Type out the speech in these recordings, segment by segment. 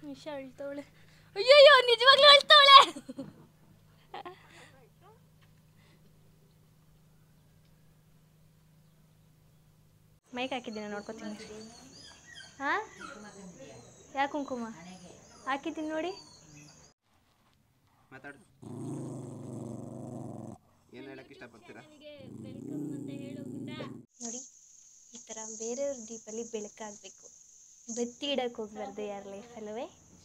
ನಿಶಾ ಅಳ್ತವಳೆ ಅಯ್ಯಯ್ಯೋ ನಿಜವಾಗ್ಲೂ ಅಳ್ತವಳೆ ಮೈಕ್ ಹಾಕಿದ್ದೀನಿ ನೋಡ್ಕೊತೀನಿ ಹಾಂ ಯಾಕೆ ಕುಂಕುಮ ಹಾಕಿದ್ದೀನಿ ನೋಡಿ ಮಾತಾಡು ಏನು ಹೇಳಕ್ಕೆ ಇಷ್ಟಪಡ್ತೀರಾ ನೋಡಿ ಈ ಥರ ಬೇರೆಯವ್ರ ದೀಪಲ್ಲಿ ಬೆಳಕಾಗಬೇಕು ಬತ್ತಿ ಇಡಕ್ಕೆ ಹೋಗ್ಬಾರ್ದು ಯಾರ ಲೈಫಲ್ಲವೇ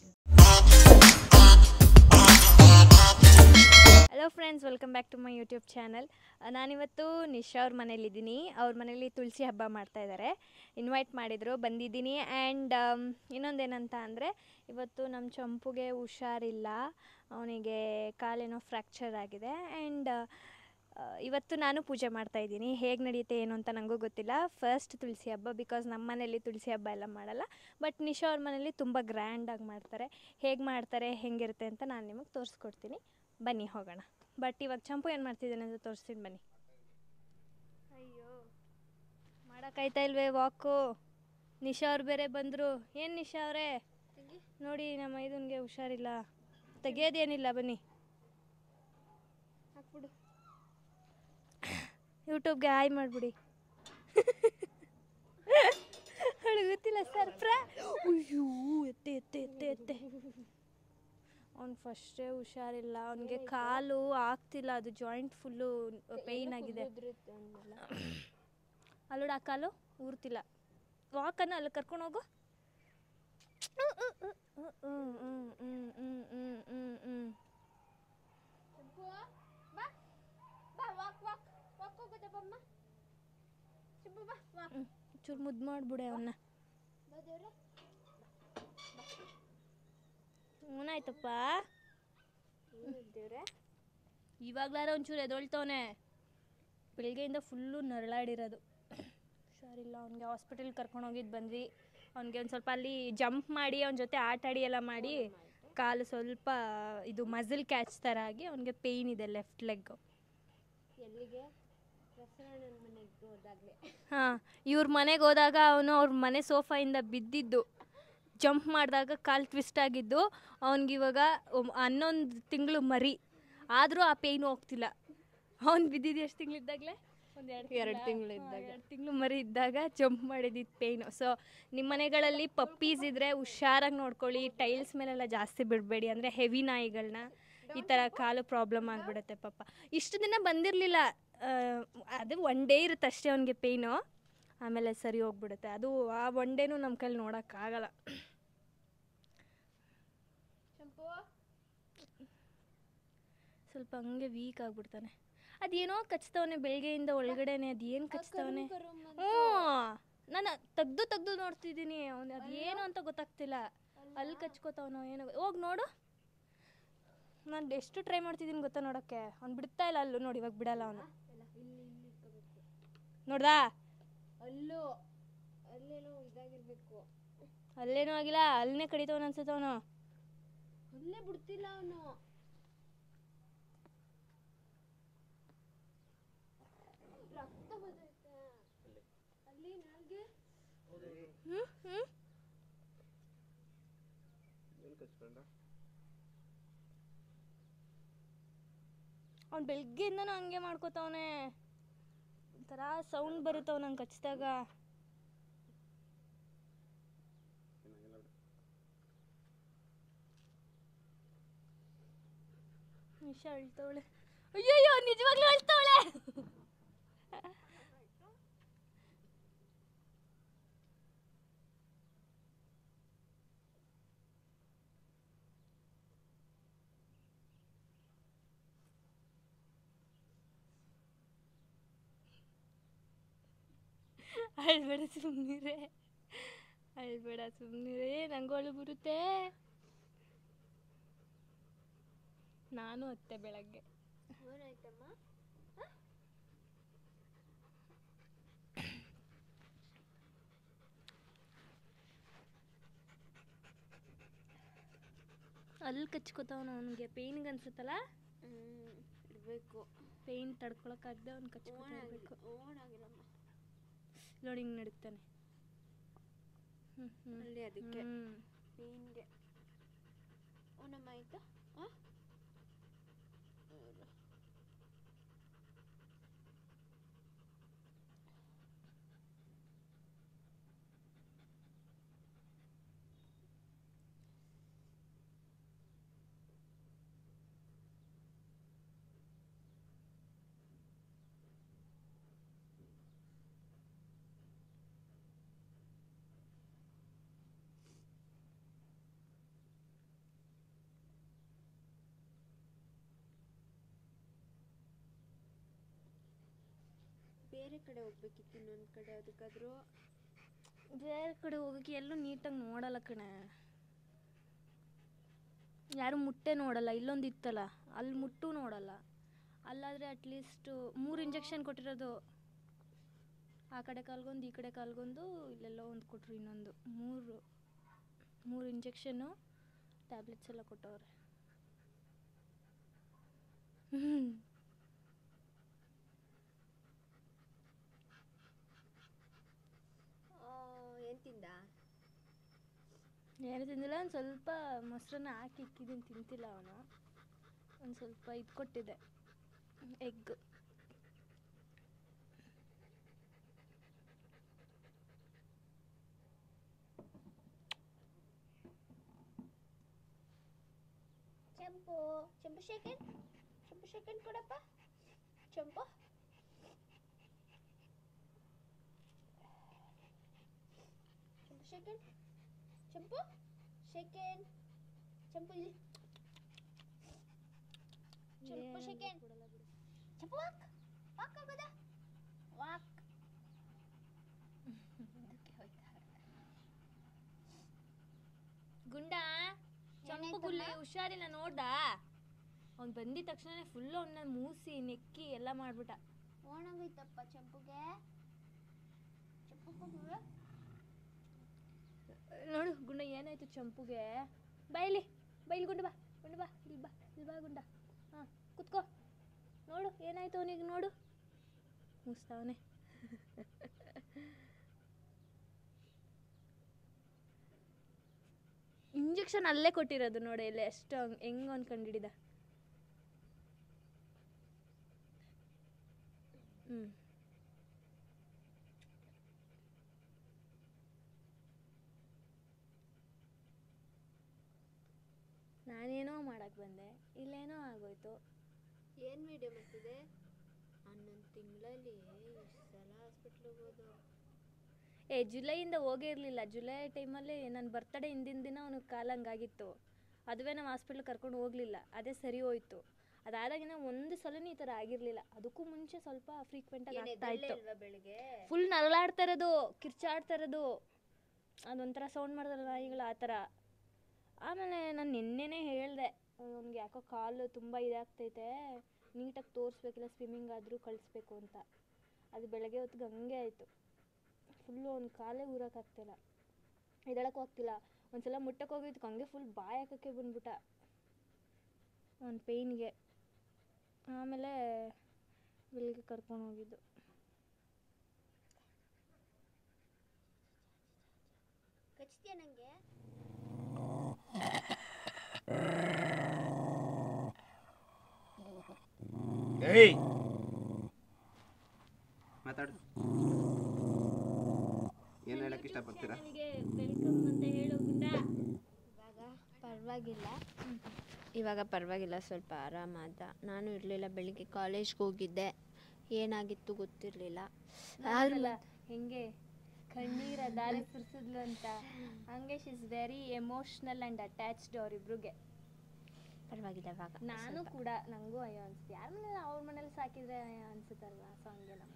hello friends welcome back to my YouTube channel ನಾನಿವತ್ತು ನಿಶಾ ಅವ್ರ ಮನೇಲಿದ್ದೀನಿ ಅವ್ರ ಮನೇಲಿ ತುಳಸಿ ಹಬ್ಬ ಮಾಡ್ತಾ ಇದ್ದಾರೆ ಇನ್ವೈಟ್ ಮಾಡಿದರು ಬಂದಿದ್ದೀನಿ ಆ್ಯಂಡ್ ಇನ್ನೊಂದೇನಂತ ಅಂದರೆ ಇವತ್ತು ನಮ್ಮ ಚಂಪುಗೆ ಹುಷಾರಿಲ್ಲ ಅವನಿಗೆ ಕಾಲೇನೋ ಫ್ರ್ಯಾಕ್ಚರ್ ಆಗಿದೆ ಆ್ಯಂಡ್ ಇವತ್ತು ನಾನು ಪೂಜೆ ಮಾಡ್ತಾ ಇದ್ದೀನಿ ಹೇಗೆ ನಡೆಯುತ್ತೆ ಏನು ಅಂತ ನನಗೂ ಗೊತ್ತಿಲ್ಲ ಫಸ್ಟ್ ತುಳಸಿ ಹಬ್ಬ ಬಿಕಾಸ್ ನಮ್ಮ ಮನೇಲಿ ತುಳಸಿ ಹಬ್ಬ ಎಲ್ಲ ಮಾಡಲ್ಲ ಬಟ್ ನಿಶಾ ಅವ್ರ ಮನೇಲಿ ತುಂಬ ಗ್ರ್ಯಾಂಡಾಗಿ ಮಾಡ್ತಾರೆ ಹೇಗೆ ಮಾಡ್ತಾರೆ ಹೆಂಗಿರುತ್ತೆ ಅಂತ ನಾನು ನಿಮಗೆ ತೋರಿಸ್ಕೊಡ್ತೀನಿ ಬನ್ನಿ ಹೋಗೋಣ ಬಟ್ ಇವಾಗ ಚಂಪು ಏನು ಮಾಡ್ತಿದ್ದಾನೆ ಅಂತ ತೋರಿಸ್ತೀನಿ ಬನ್ನಿ ಅಯ್ಯೋ ಮಾಡೋಕ್ಕಾಯ್ತಾ ಇಲ್ವೇ ವಾಕು ನಿಶಾ ಅವ್ರು ಬೇರೆ ಬಂದರು ಏನು ನಿಶಾ ಅವರೇ ನೋಡಿ ನಮ್ಮ ಇದನ್ಗೆ ಹುಷಾರಿಲ್ಲ ತೆಗಿಯೋದೇನಿಲ್ಲ ಬನ್ನಿ ಹಾಕ್ಬಿಡು ಯೂಟ್ಯೂಬ್ಗೆ ಹಾಯ್ ಮಾಡಿಬಿಡಿ ಅವಳಿಗೆ ಗೊತ್ತಿಲ್ಲ ಸರ್ಪ್ರಾ ಅಯ್ಯೋ ಎತ್ತೆ ಎತ್ತೆ ಎತ್ತೆ ಎತ್ತೆ ಅವ್ನು ಫಸ್ಟೇ ಹುಷಾರಿಲ್ಲ ಅವನಿಗೆ ಕಾಲು ಆಗ್ತಿಲ್ಲ ಅದು ಜಾಯಿಂಟ್ ಫುಲ್ಲು ಪೇಯ್ನ್ ಆಗಿದೆ ಅಲ್ಲೋಡ ಆ ಕಾಲು ಊರ್ತಿಲ್ಲ ವಾಕನ್ನು ಅಲ್ಲಿ ಕರ್ಕೊಂಡು ಹೋಗು ಚೂರು ಮುದ್ದು ಮಾಡ್ಬಿಡೆ ಅವನ್ನ ಏನಾಯ್ತಪ್ಪ ಇವಾಗ್ಲಾರ ಒಂಚೂರು ಎದೊಳ್ತವನೆ ಬೆಳಗ್ಗೆಯಿಂದ ಫುಲ್ಲು ನರಳಾಡಿರೋದು ಹುಷಾರಿಲ್ಲ ಅವ್ನಿಗೆ ಹಾಸ್ಪಿಟಲ್ಗೆ ಕರ್ಕೊಂಡು ಹೋಗಿದ್ದು ಬಂದ್ವಿ ಅವ್ನಿಗೆ ಒಂದು ಸ್ವಲ್ಪ ಅಲ್ಲಿ ಜಂಪ್ ಮಾಡಿ ಅವನ ಜೊತೆ ಆಟ ಆಡಿ ಎಲ್ಲ ಮಾಡಿ ಕಾಲು ಸ್ವಲ್ಪ ಇದು ಮಸಲ್ ಕ್ಯಾಚ್ ಥರ ಆಗಿ ಅವನಿಗೆ ಪೇಯ್ನ್ ಇದೆ ಲೆಫ್ಟ್ ಲೆಗ್ಗು ಎಲ್ಲಿಗೆ ಪ್ರಸನ್ನಣ್ಣನ ಮನೆಗೆ ಹೋದಾಗಲೇ ಹಾಂ ಇವ್ರ ಮನೆಗೆ ಹೋದಾಗ ಅವನು ಅವ್ರ ಮನೆ ಸೋಫಾಯಿಂದ ಬಿದ್ದಿದ್ದು ಜಂಪ್ ಮಾಡಿದಾಗ ಕಾಲು ಟ್ವಿಸ್ಟ್ ಆಗಿದ್ದು ಅವನಿಗಿವಾಗ ಹನ್ನೊಂದು ತಿಂಗಳು ಮರಿ ಆದರೂ ಆ ಪೇಯ್ನು ಹೋಗ್ತಿಲ್ಲ ಅವ್ನು ಬಿದ್ದಿದ್ದು ಎಷ್ಟು ತಿಂಗಳಿದ್ದಾಗಲೇ ಒಂದು ಎರಡ್ ತಿಂಗ್ಳು ಇದ್ದಾಗ. ಎರಡು ತಿಂಗಳು ಮರಿ ಇದ್ದಾಗ ಜಂಪ್ ಮಾಡಿದ್ದಿದ್ದು ಪೇಯ್ನು ಸೊ ನಿಮ್ಮ ಮನೆಗಳಲ್ಲಿ ಪಪ್ಪೀಸ್ ಇದ್ದರೆ ಹುಷಾರಾಗಿ ನೋಡ್ಕೊಳ್ಳಿ ಟೈಲ್ಸ್ ಮೇಲೆಲ್ಲ ಜಾಸ್ತಿ ಬಿಡಬೇಡಿ ಅಂದರೆ ಹೆವಿ ನಾಯಿಗಳನ್ನ ಈ ಥರ ಕಾಲು ಪ್ರಾಬ್ಲಮ್ ಆಗಿಬಿಡುತ್ತೆ ಪಾಪ ಇಷ್ಟು ದಿನ ಬಂದಿರಲಿಲ್ಲ ಅದು ಒನ್ ಡೇ ಇರುತ್ತೆ ಅಷ್ಟೇ ಅವನಿಗೆ ಪೇಯ್ನು ಆಮೇಲೆ ಸರಿ ಹೋಗ್ಬಿಡುತ್ತೆ ಅದು ಆ ಒನ್ ಡೇನೂ ನಮ್ಮ ಕೈಲಿ ನೋಡೋಕ್ಕಾಗಲ್ಲ ಚಂಪು ಸ್ವಲ್ಪ ಹಂಗೆ ವೀಕ್ ಆಗಿಬಿಡ್ತಾನೆ ಅದೇನೋ ಕಚ್ತವನೆ ಬೆಳಗ್ಗೆಯಿಂದ ಒಳಗಡೆನೆ ಅದೇನು ಕಚ್ತವನೆ ಹ್ಞೂ ನಾನು ತೆಗ್ದು ತೆಗ್ದು ನೋಡ್ತಿದ್ದೀನಿ ಅವನು ಅದೇನು ಅಂತ ಗೊತ್ತಾಗ್ತಿಲ್ಲ ಅಲ್ಲಿ ಕಚ್ಕೋತಾವನೋ ಏನೋ ಹೋಗಿ ನೋಡು ನಾನು ಎಷ್ಟು ಟ್ರೈ ಮಾಡ್ತಿದ್ದೀನಿ ಗೊತ್ತಾ ನೋಡೋಕ್ಕೆ ಅವ್ನು ಬಿಡ್ತಾ ಇಲ್ಲ ಅಲ್ಲೂ ನೋಡಿ ಇವಾಗ ಬಿಡಲ್ಲ ಅವನು ನೋಡ್ದಾ ಅಲ್ಲೂ ಅಲ್ಲೇನೋ ಇದಾಗಿರ್ಬೇಕು ಅಲ್ಲೇನೂ ಆಗಿಲ್ಲ ಅಲ್ಲೇ ಕಡಿತವನು ಅನ್ಸುತ್ತವನು ಅಲ್ಲೇ ಬಿಡ್ತಿಲ್ಲ ಅವನು ರಕ್ತ ಬರ್ತೈತೆ ಅಲ್ಲಿ ನನಗೆ ಹ್ಞೂ ಹ್ಞೂ ಏನು ಕಚ್ಕೊಂಡ ಅವ್ನು ಬೆಳಗ್ಗೆಯಿಂದನೂ ಹಂಗೆ ಮಾಡ್ಕೋತಾವನೆ ಒಂಥರ ಸೌಂಡ್ ಬರುತ್ತವ ನಂಗೆ ಕಚ್ಚಿದಾಗ ನಿಶಾ ಅಳ್ತವಳೆ ಅಯ್ಯಯ್ಯೋ ನಿಜವಾಗ್ಲೂ ಅಳ್ತವಳೆ ಅಳ್ಬೇಡ ಸುಮ್ಮನಿರೆ ಅಳ್ಬೇಡ ಸುಮ್ಮನಿರೆ ನಂಗೂ ಅಳು ಬರುತ್ತೆ ನಾನು ಅತ್ತೆ ಬೆಳಗ್ಗೆ ಏನಾಯ್ತಮ್ಮ ಅಲ್ಲಿ ಕಚ್ಕೋತಾವನ ಅವನಿಗೆ ಪೇಯ್ನ್ಗೆ ಅನ್ಸುತ್ತಲ್ಲ ಹ್ಞೂ ಇಡಬೇಕು ಪೇಯ್ನ್ ತಡ್ಕೊಳಕ್ಕಾಗದೆ ಅವ್ನು ಕಚ್ಕೋತಾ ಇರಬೇಕು ಓಣಾಗಿರಮ್ಮ ನೋಡಿ ಹಿಂಗೆ ನಡುಕ್ತಾನೆ ಹ್ಞೂ ಹ್ಞೂ ಅಲ್ಲಿ ಅದಕ್ಕೆ ಹ್ಞೂ ಪೇನ್ಗೆ ಬೇರೆ ಕಡೆ ಹೋಗ್ಬೇಕಿತ್ತು ಇನ್ನೊಂದು ಕಡೆ ಅದಕ್ಕಾದ್ರೂ ಬೇರೆ ಕಡೆ ಹೋಗೋಕೆ ಎಲ್ಲೂ ನೀಟಾಗಿ ನೋಡಲ್ಲ ಕಣೆ ಯಾರು ಮುಟ್ಟೆ ನೋಡಲ್ಲ ಇಲ್ಲೊಂದು ಇತ್ತಲ್ಲ ಅಲ್ಲಿ ಮುಟ್ಟು ನೋಡಲ್ಲ ಅಲ್ಲಾದರೆ ಅಟ್ಲೀಸ್ಟ್ ಮೂರು ಇಂಜೆಕ್ಷನ್ ಕೊಟ್ಟಿರೋದು ಆ ಕಡೆ ಕಾಲ್ಗೊಂದು ಈ ಕಡೆ ಕಾಲ್ಗೊಂದು ಇಲ್ಲೆಲ್ಲೋ ಒಂದು ಕೊಟ್ಟರು ಇನ್ನೊಂದು ಮೂರು ಮೂರು ಇಂಜೆಕ್ಷನ್ನು ಟ್ಯಾಬ್ಲೆಟ್ಸ್ ಎಲ್ಲ ಕೊಟ್ಟವ್ರೆ ಹ್ಞೂ ಏನು ತಿಂದ ಏನು ತಿಂದಿಲ್ಲ ಒಂದು ಸ್ವಲ್ಪ ಮೊಸರನ್ನ ಹಾಕಿ ಇಕ್ಕಿದ್ದೀನಿ ತಿಂತಿಲ್ಲ ಅವನು ಒಂದು ಸ್ವಲ್ಪ ಇದು ಕೊಟ್ಟಿದ್ದೆ egg Champu Champu second Champu second ಕೊಡಪ್ಪ ಚಂಪು ಚಂಪು ಸೆಕೆಂಡ್ ಚಂಪು ಸೆಕೆಂಡ್ ಚಂಪು ಇಲ್ಲಿ Champu second Champu walk walk ಆಗೋದಾ ವಾಕ್ ಗುಂಡ ಚಂಪು ಗುಲ್ಲಿ ಹುಷಾರಿಲ್ಲ ನೋಡ್ದ ಅವ್ನು ಬಂದಿದ ತಕ್ಷಣ ಫುಲ್ಲು ಅವನ್ನ ಮೂಸಿ ನೆಕ್ಕಿ ಎಲ್ಲ ಮಾಡ್ಬಿಟ್ಟ ಓಣಾಗೋಯ್ತಪ್ಪ ಚಂಪುಗೆ ಚಂಪು ಕೊಡು ನೋಡು ಗುಂಡ ಏನಾಯ್ತು ಚಂಪುಗೆ ಬಾಯಿಲಿ ಬೈಲಿ ಗುಂಡ ಬಾ ಗುಂಡ ಬಾ ಇಲ್ಲಿ ಬಾ ಇಲ್ಲಿ ಬಾ ಗುಂಡ ಹಾಂ ಕುತ್ಕೋ ನೋಡು ಏನಾಯ್ತು ಅವನಿಗೆ ನೋಡು ಮುಗಿಸ್ತಾವನೆ ಇಂಜೆಕ್ಷನ್ ಅಲ್ಲೇ ಕೊಟ್ಟಿರೋದು ನೋಡಿ ಇಲ್ಲಿ ಎಷ್ಟು ಹಂಗ್- ಹೆಂಗ್ ಅವ್ನು ಕಂಡಿಡಿದ ಹ್ಞೂ ನಾನೇನೋ ಮಾಡಕ್ಕೆ ಬಂದೆ ಇಲ್ಲೇನೋ ಆಗೋಯ್ತು ಏನು ವಿಡಿಯೋ ಮಾಡ್ತಿದೆ ಹನ್ನೊಂದು ತಿಂಗಳಲ್ಲಿ ಎಷ್ಟು ಸಲ ಹಾಸ್ಪಿಟ್ಲಿಗೆ ಹೋದು ಏ ಜುಲೈಯಿಂದ ಹೋಗೇ ಇರಲಿಲ್ಲ ಜುಲೈ ಟೈಮಲ್ಲಿ ನನ್ನ ಬರ್ತಡೇ ಹಿಂದಿನ ದಿನ ಅವನಿಗೆ ಕಾಲಂಗಾಗಿತ್ತು ಅದುವೇ ನಾವು ಹಾಸ್ಪಿಟ್ಲಿಗೆ ಕರ್ಕೊಂಡು ಹೋಗಲಿಲ್ಲ ಅದೇ ಸರಿ ಹೋಯ್ತು ಅದಾದಾಗಿನ ಒಂದು ಸಲನೂ ಈ ಥರ ಆಗಿರಲಿಲ್ಲ ಅದಕ್ಕೂ ಮುಂಚೆ ಸ್ವಲ್ಪ ಫ್ರೀಕ್ವೆಂಟಾಗಿ ಏನ್ ಆಗ್ತಾ ಎದ್ದೇಳೇ ಇತ್ತು ಇಲ್ವಾ ಬೆಳಿಗ್ಗೆ ಫುಲ್ ನರಳಾಡ್ತಾ ಇರೋದು ಕಿರ್ಚಾಡ್ತಾ ಇರೋದು ಅದೊಂಥರ ಸೌಂಡ್ ಮಾಡ್ತಾರಲ್ಲ ನಾಯಿಗಳು ಆ ಥರ ಆಮೇಲೆ ನಾನು ನಿನ್ನೆನೇ ಹೇಳಿದೆ ಅವ್ನಿಗೆ ಯಾಕೋ ಕಾಲು ತುಂಬ ಇದಾಗ್ತೈತೆ ನೀಟಾಗಿ ತೋರಿಸ್ಬೇಕಿಲ್ಲ ಸ್ವಿಮ್ಮಿಂಗ್ ಆದರೂ ಕಳಿಸ್ಬೇಕು ಅಂತ ಅದು ಬೆಳಗ್ಗೆ ಹೊತ್ತಿಗೆ ಹಂಗೆ ಆಯಿತು ಫುಲ್ಲು ಅವ್ನ ಕಾಲೇ ಊರೋಕ್ಕಾಗ್ತಿಲ್ಲ ಎದಳಕ್ಕೆ ಹೋಗ್ತಿಲ್ಲ ಒಂದ್ಸಲ ಮುಟ್ಟಕ್ಕೆ ಹೋಗಿದ್ದಕ್ಕೆ ಹಂಗೆ ಫುಲ್ ಬಾಯಿ ಹಾಕೋಕ್ಕೆ ಬಂದ್ಬಿಟ್ಟ ಅವ್ನ ಪೇಯ್ನ್ಗೆ ಆಮೇಲೆ ಬೆಳಿಗ್ಗೆ ಕರ್ಕೊಂಡು ಹೋಗಿದ್ದು ಕಚ್ತೀಯ ನನಗೆ ಏಯ್ ಮಾತಾಡು ಏನು ಹೇಳಕ್ಕೆ ಇಷ್ಟಪಡ್ತೀರಾ ವೆಲ್ಕಮ್ ಅಂತ ಹೇಳು ಗುಂಡ ಇವಾಗ ಪರವಾಗಿಲ್ಲ ಇವಾಗ ಪರವಾಗಿಲ್ಲ ಸ್ವಲ್ಪ ಆರಾಮಾದ ನಾನು ಇರಲಿಲ್ಲ ಬೆಳಿಗ್ಗೆ ಕಾಲೇಜ್ಗೆ ಹೋಗಿದ್ದೆ ಏನಾಗಿತ್ತು ಗೊತ್ತಿರಲಿಲ್ಲ ಆದ್ರೂ ಅಲ್ಲ ಹೆಂಗೆ ಕಣ್ಣೀರ ದಾರಿ ಸುರಿಸಿದ್ಲು ಅಂತ ಹಂಗೆ she is very emotional and attached ಅವರಿಬ್ರಿಗೆ ಪರವಾಗಿಲ್ಲ ಇವಾಗ ನಾನು ಸ್ವಲ್ಪ. ಕೂಡ ನನಗೂ ಅಯ್ಯೋ ಅನ್ಸುತ್ತೆ ಯಾರ ಮನೇಲಿ ಅವ್ರ ಮನೇಲಿ ಸಾಕಿದ್ರೆ ಅಯ್ಯೋ ಅನ್ಸುತ್ತಲ್ವಾ ಸೊ ಹಂಗೆ ನಮಗೂ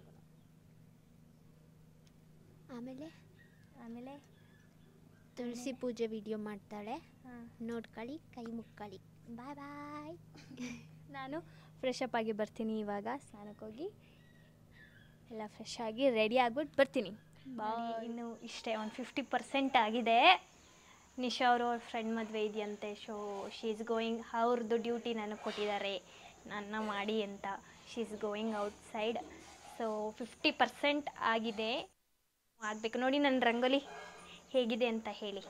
ಆಮೇಲೆ ಆಮೇಲೆ ತುಳಸಿ ಪೂಜೆ ವಿಡಿಯೋ ಮಾಡ್ತಾಳೆ ಹಾಂ ನೋಡ್ಕೊಳ್ಳಿ ಕೈ ಮುಕ್ಕೊಳ್ಳಿ ಬಾಯ್ ಬಾಯ್ ನಾನು ಫ್ರೆಶ್ ಅಪ್ ಆಗಿ ಬರ್ತೀನಿ ಇವಾಗ ಸ್ನಾನಕ್ಕೆ ಹೋಗಿ ಎಲ್ಲ ಫ್ರೆಶ್ ಆಗಿ ರೆಡಿ ಆಗ್ಬಿಟ್ಟು ಬರ್ತೀನಿ ಬಾಯ್ ಇನ್ನು ಇಷ್ಟೇ ಒಂದು ಫಿಫ್ಟಿ ಪರ್ಸೆಂಟ್ ಆಗಿದೆ ನಿಶಾ ಅವರು ಅವ್ರ ಫ್ರೆಂಡ್ ಮದುವೆ ಇದೆಯಂತೆ ಶೋ ಶೀ ಈಸ್ ಗೋಯಿಂಗ್ ಅವ್ರದ್ದು ಡ್ಯೂಟಿ ನನಗೆ ಕೊಟ್ಟಿದ್ದಾರೆ ನನ್ನ ಮಾಡಿ ಅಂತ she is going outside so fifty percent ಆಗಿದೆ ಆಗಬೇಕು ನೋಡಿ ನನ್ನ ರಂಗೋಲಿ ಹೇಗಿದೆ ಅಂತ ಹೇಳಿ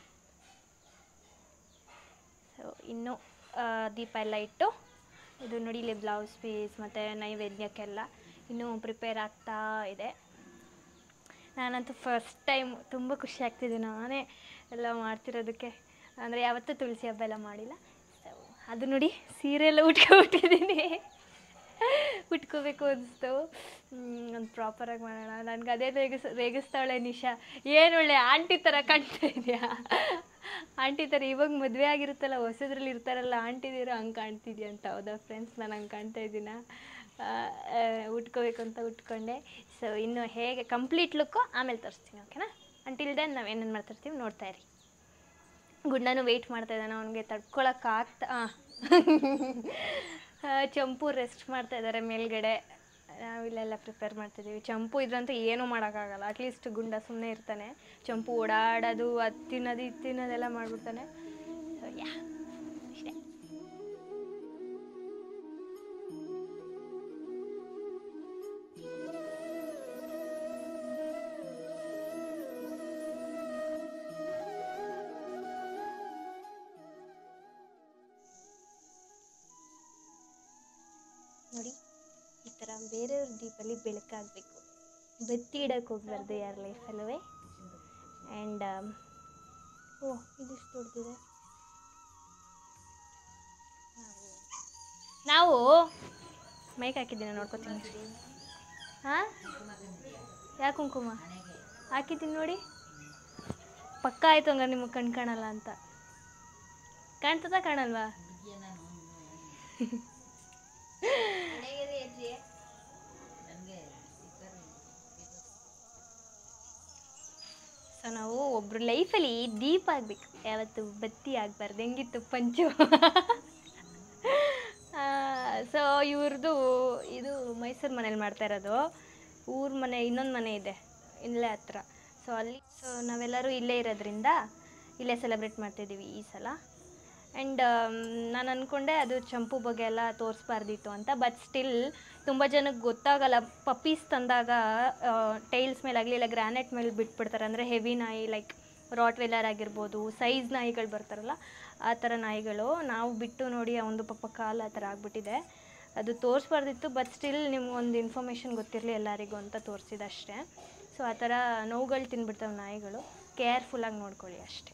ಸೊ ಇನ್ನು ಆ, ದೀಪ ಎಲ್ಲ ಇಟ್ಟು ಇದು ನೋಡಿ ಇಲ್ಲಿ ಬ್ಲೌಸ್ ಪೀಸ್ ಮತ್ತು ನೈವೇದ್ಯಕ್ಕೆಲ್ಲ ಇನ್ನೂ ಪ್ರಿಪೇರ್ ಆಗ್ತಾ ಇದೆ ನಾನಂತೂ ಫಸ್ಟ್ ಟೈಮ್ ತುಂಬ ಖುಷಿ ಆಗ್ತಿದೆ ನಾನೇ ಎಲ್ಲ ಮಾಡ್ತಿರೋದಕ್ಕೆ ಅಂದರೆ ಯಾವತ್ತೂ ತುಳಸಿ ಹಬ್ಬ ಎಲ್ಲ ಮಾಡಿಲ್ಲ ಸೊ ಅದು ನೋಡಿ ಸೀರೆ ಎಲ್ಲ ಉಟ್ಕೊಬಿಟ್ಟಿದ್ದೀನಿ ಉಟ್ಕೋಬೇಕು ಅನಿಸ್ತು ಒಂದು ಪ್ರಾಪರಾಗಿ ಮಾಡೋಣ ನನಗೆ ಅದೇ ರೇಗಿಸ್ ರೇಗಿಸ್ತಾಳೆ ನಿಶಾ ಏನು ಒಳ್ಳೆ ಆಂಟಿ ಥರ ಕಾಣ್ತಾ ಇದೆಯಾ ಆಂಟಿ ಥರ ಇವಾಗ ಮದುವೆ ಆಗಿರುತ್ತಲ್ಲ ಹೊಸದ್ರಲ್ಲಿ ಇರ್ತಾರಲ್ಲ ಆಂಟಿದಿರೋ ಹಂಗೆ ಕಾಣ್ತಿದ್ಯಾ ಅಂತ ಹೌದಾ ಫ್ರೆಂಡ್ಸ್ ನಾನು ಹಂಗೆ ಕಾಣ್ತಾ ಇದ್ದೀನ ಉಟ್ಕೋಬೇಕು ಅಂತ ಉಟ್ಕೊಂಡೆ ಸೊ ಇನ್ನು ಹೇಗೆ ಕಂಪ್ಲೀಟ್ ಲುಕ್ಕು ಆಮೇಲೆ ತೋರಿಸ್ತೀನಿ ಓಕೆನಾ ಅಂಟಿಲ್ ದೆನ್ ನಾವು ಏನೇನು ಮಾಡ್ತಿರ್ತೀವಿ ನೋಡ್ತಾ ಇರಿ ಗುಂಡನು ವೆಯ್ಟ್ ಮಾಡ್ತಾ ಇದ್ದಾನೆ ಅವನಿಗೆ ತಡ್ಕೊಳಕ್ಕಾಗ್ತಾ ಆ. ಆ, ಚಂಪು ರೆಸ್ಟ್ ಮಾಡ್ತಾ ಇದ್ದಾರೆ ಮೇಲ್ಗಡೆ ನಾವಿಲ್ಲೆಲ್ಲ ಪ್ರಿಪೇರ್ ಮಾಡ್ತಿದ್ದೀವಿ ಚಂಪು ಇದ್ರಂತೂ ಏನೂ ಮಾಡೋಕ್ಕಾಗಲ್ಲ ಅಟ್ಲೀಸ್ಟ್ ಗುಂಡ ಸುಮ್ಮನೆ ಇರ್ತಾನೆ ಚಂಪು ಓಡಾಡೋದು ಅದು ತಿನ್ನೋದು ಇದು ತಿನ್ನೋದೆಲ್ಲ ಮಾಡ್ಬಿಡ್ತಾನೆ ಸೊ ಯಾ ಇಷ್ಟೇ ನೋಡಿ ಈ ಥರ ಬೇರೆಯವ್ರ ದೀಪಲ್ಲಿ ಬೆಳಕಾಗಬೇಕು ಬತ್ತಿ ಇಡಕ್ಕೆ ಹೋಗ್ಬಾರ್ದು ಯಾರ ಲೈಫಲ್ಲೂ ಆ್ಯಂಡ್ ಓ ಇದಿಷ್ಟು ದೊಡ್ಡದಿದೆ ನಾವು ಮೈಕ್ ಹಾಕಿದ್ದೀನಿ ನೋಡ್ಕೊತೀನಿ ಹಾಂ ಯಾಕೆ ಕುಂಕುಮ ಹಾಕಿದ್ದೀನಿ ನೋಡಿ ಪಕ್ಕ ಆಯ್ತು ಹಂಗಾರೆ ನಿಮಗೆ ಕಣ್ ಕಾಣಲ್ಲ ಅಂತ ಕಾಣ್ತದ ಕಾಣಲ್ವಾ ಸೊ ನಾವು ಒಬ್ರು ಲೈಫಲ್ಲಿ ದೀಪ ಆಗಬೇಕು ಯಾವತ್ತು ಬತ್ತಿ ಆಗಬಾರ್ದು ಹೆಂಗಿತ್ತು ಪಂಚು ಸೊ ಇವ್ರದ್ದು ಇದು ಮೈಸೂರು ಮನೇಲಿ ಮಾಡ್ತಾ ಇರೋದು ಊರ ಮನೆ ಇನ್ನೊಂದು ಮನೆ ಇದೆ ಇಲ್ಲೇ ಹತ್ರ ಸೊ ಅಲ್ಲಿ ಸೊ ನಾವೆಲ್ಲರೂ ಇಲ್ಲೇ ಇರೋದ್ರಿಂದ ಇಲ್ಲೇ ಸೆಲೆಬ್ರೇಟ್ ಮಾಡ್ತಿದ್ದೀವಿ ಈ ಸಲ ಆ್ಯಂಡ್ ನಾನು ಅಂದ್ಕೊಂಡೆ ಅದು ಚಂಪು ಬಗ್ಗೆ ಎಲ್ಲ ತೋರಿಸ್ಬಾರ್ದಿತ್ತು ಅಂತ ಬಟ್ ಸ್ಟಿಲ್ ತುಂಬ ಜನಕ್ಕೆ ಗೊತ್ತಾಗಲ್ಲ ಪಪ್ಪೀಸ್ ತಂದಾಗ ಟೈಲ್ಸ್ ಮೇಲೆ ಆಗಲಿ ಇಲ್ಲ ಗ್ರಾನೈಟ್ ಮೇಲೆ ಬಿಟ್ಬಿಡ್ತಾರೆ ಅಂದರೆ ಹೆವಿ ನಾಯಿ ಲೈಕ್ ರಾಟ್ ವೇಲರ್ ಆಗಿರ್ಬೋದು ಸೈಜ್ ನಾಯಿಗಳು ಬರ್ತಾರಲ್ಲ ಆ ಥರ ನಾಯಿಗಳು ನಾವು ಬಿಟ್ಟು ನೋಡಿ ಆ ಒಂದು ಪಾಪ ಕಾಲು ಆ ಥರ ಆಗ್ಬಿಟ್ಟಿದೆ ಅದು ತೋರಿಸ್ಬಾರ್ದಿತ್ತು ಬಟ್ ಸ್ಟಿಲ್ ನಿಮ್ಗೊಂದು ಇನ್ಫಾರ್ಮೇಷನ್ ಗೊತ್ತಿರಲಿ ಎಲ್ಲರಿಗೂ ಅಂತ ತೋರಿಸಿದೆ ಅಷ್ಟೇ ಸೊ ಆ ಥರ ನೋವುಗಳು ತಿನ್ಬಿಡ್ತಾವೆ ನಾಯಿಗಳು ಕೇರ್ಫುಲ್ಲಾಗಿ ನೋಡ್ಕೊಳ್ಳಿ ಅಷ್ಟೇ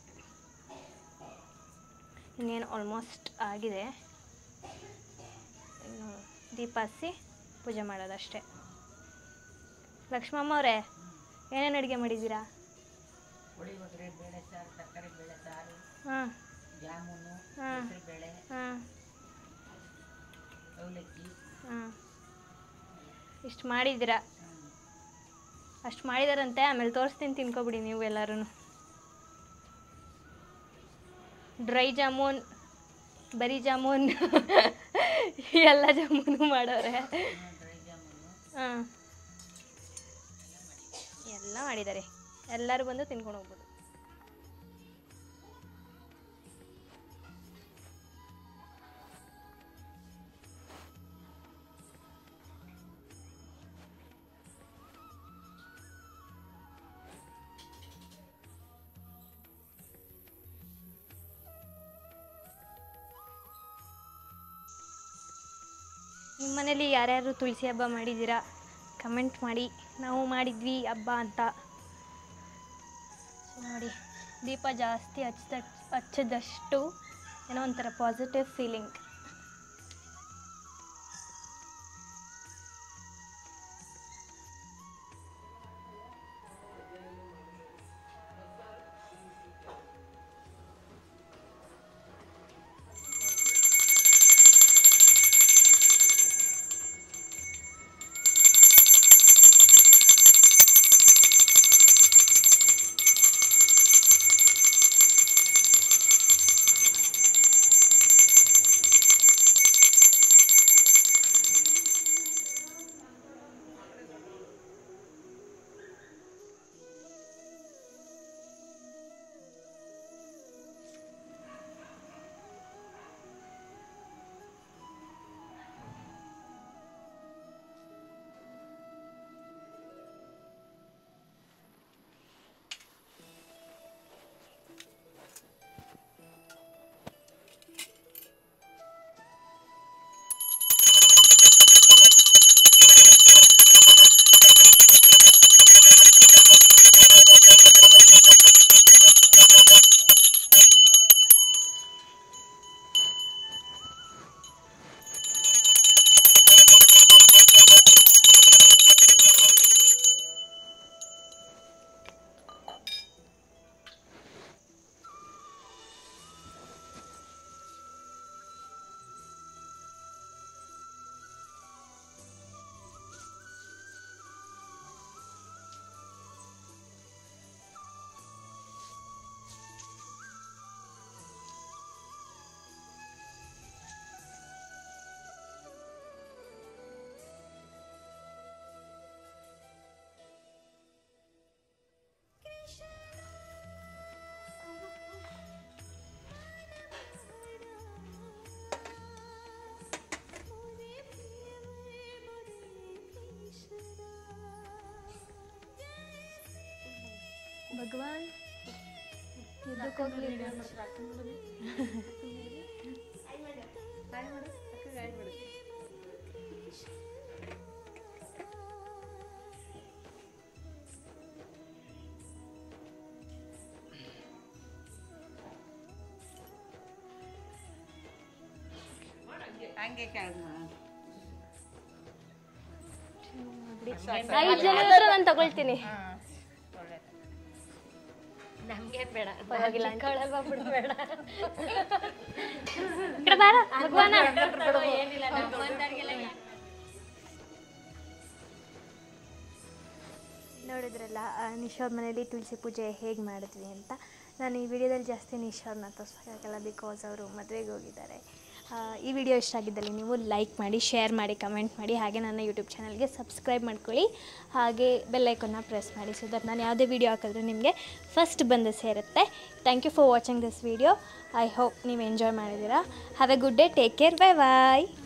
ಇನ್ನೇನು ಆಲ್ಮೋಸ್ಟ್ ಆಗಿದೆ ಇನ್ನು ದೀಪ ಹಚ್ಚಿ ಪೂಜೆ ಮಾಡೋದಷ್ಟೇ ಲಕ್ಷ್ಮಮ್ಮ ಅವರೇ ಏನೇನು ಅಡುಗೆ ಮಾಡಿದ್ದೀರಾ ಪುಳಿಯೋಗರೆ ಬೇಳೆ ಸಾರು ತರಕಾರಿ ಬೇಳೆ ಸಾರು ಹಾಂ ಜಾಮೂನು ಹಾಂ ಬೇಳೆ ಹಾಂ ಅವಲಕ್ಕಿ ಹಾಂ ಇಷ್ಟು ಮಾಡಿದ್ದೀರಾ ಅಷ್ಟು ಮಾಡಿದಾರಂತೆ ಆಮೇಲೆ ತೋರಿಸ್ತೀನಿ ತಿನ್ಕೊಬಿಡಿ ನೀವು ಎಲ್ಲರೂ ಡ್ರೈ ಜಾಮೂನ್ ಬರೀ ಜಾಮೂನ್ ಎಲ್ಲ ಜಾಮೂನು ಮಾಡೋರೆ ಡ್ರೈ ಜಾಮೂನು ಹಾಂ ಎಲ್ಲ ಮಾಡಿದ್ದಾರೆ ಎಲ್ಲರೂ ಬಂದು ತಿನ್ಕೊಂಡು ಹೋಗ್ಬೋದು ನಿಮ್ಮ ಮನೇಲಿ ಯಾರ್ಯಾರು ತುಳಸಿ ಹಬ್ಬ ಮಾಡಿದ್ದೀರಾ ಕಮೆಂಟ್ ಮಾಡಿ ನಾವು ಮಾಡಿದ್ವಿ ಹಬ್ಬ ಅಂತ So ನೋಡಿ ದೀಪ ಜಾಸ್ತಿ ಹಚ್ಚಿದ ಹಚ್ಚದಷ್ಟು ಏನೋ ಒಂಥರ ಪಾಸಿಟಿವ್ ಫೀಲಿಂಗ್ ಭಗವಾನ್ ಎದ್ದಕ್ಕೆ ಹೋಗ್ಲಿಲ್ಲ ಹಂಗೆ ಕೆಳಗೆ ಮಾಡು. ಐದು ಜನ ಹತ್ರ ನಾನು ತಗೊಳ್ತೀನಿ ಹಾ, ಒಳ್ಳೇದು. ನಮ್ಗೆ ಬೇಡ ಪರವಾಗಿಲ್ಲ ಕಳಲ್ವ ಬಿಡ್ಬೇಡ ಈ ಕಡೆ ಬಾರ ಭಗವಾನ ಏನಿಲ್ಲ ನಮ್ಮಂತವ್ರಿಗೆಲ್ಲ ಯಾಕೆ ನೋಡಿದ್ರಲ್ಲ ಆ, ನಿಶಾ ಅವ್ರ ಮನೇಲಿ ತುಳಸಿ ಪೂಜೆ ಹೇಗೆ ಮಾಡಿದ್ವಿ ಅಂತ ನಾನು ಈ ವಿಡಿಯೋದಲ್ಲಿ ಜಾಸ್ತಿ ನಿಶಾ ಅವ್ರನ್ನ ತೋರ್ಸೋಕ್ಕಾಗಲ್ಲ ಬಿಕಾಸ್ ಅವರು ಮದುವೆಗೆ ಹೋಗಿದ್ದಾರೆ ಆ, ಈ ವಿಡಿಯೋ ಇಷ್ಟ ಆಗಿದ್ದಲ್ಲಿ ನೀವು ಲೈಕ್ ಮಾಡಿ ಶೇರ್ ಮಾಡಿ ಕಮೆಂಟ್ ಮಾಡಿ ಹಾಗೆ ನನ್ನ ಯೂಟ್ಯೂಬ್ ಚಾನಲ್ಗೆ ಸಬ್ಸ್ಕ್ರೈಬ್ ಮಾಡ್ಕೊಳ್ಳಿ ಹಾಗೆ ಬೆಲ್ಲೈಕನ್ನ ಪ್ರೆಸ್ ಮಾಡಿ ಸೊ ದಟ್ ನಾನು ಯಾವುದೇ ವಿಡಿಯೋ ಹಾಕಿದ್ರೆ ನಿಮಗೆ ಫಸ್ಟ್ ಬಂದು ಸೇರುತ್ತೆ thank you for watching this video I hope ನೀವು ಎಂಜಾಯ್ ಮಾಡಿದ್ದೀರಾ have a good day take care bye bye